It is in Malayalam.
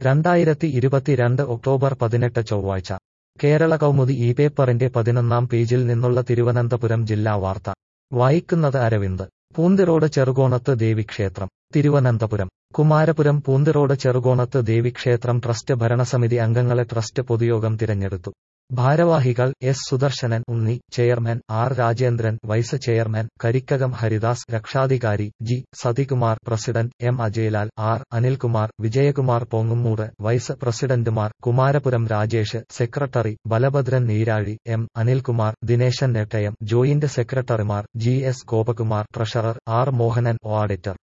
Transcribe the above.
രണ്ടായിരത്തി ഇരുപത്തിരണ്ട് ഒക്ടോബർ പതിനെട്ട് ചൊവ്വാഴ്ച കേരള കൗമുദി ഈ പേപ്പറിന്റെ പതിനൊന്നാം പേജിൽ നിന്നുള്ള തിരുവനന്തപുരം ജില്ലാ വാർത്ത വായിക്കുന്നത് അരവിന്ദ് പൂന്തിറോഡ് ചെറുകോണത്ത് ദേവീക്ഷേത്രം തിരുവനന്തപുരം കുമാരപുരം പൂന്തിറോഡ് ചെറുകോണത്ത് ദേവീക്ഷേത്രം ട്രസ്റ്റ് ഭരണസമിതി അംഗങ്ങളെ ട്രസ്റ്റ് പൊതുയോഗം തിരഞ്ഞെടുത്തു ഭാരവാഹികൾ S Sudarsanan Unni chairman R Rajendran vice chairman Karikkakam Haridas രക്ഷാധികാരി G Sathikumar president M Ajayalal R Anilkumar Vijayakumar Pongumoodu vice പ്രസിഡന്റുമാർ Kumarapuram Rajesh secretary Balabhadran Neerazhi M Anilkumar Dineshan Nettayam joint സെക്രട്ടറിമാർ G S Gopakumar treasurer R Mohanan auditor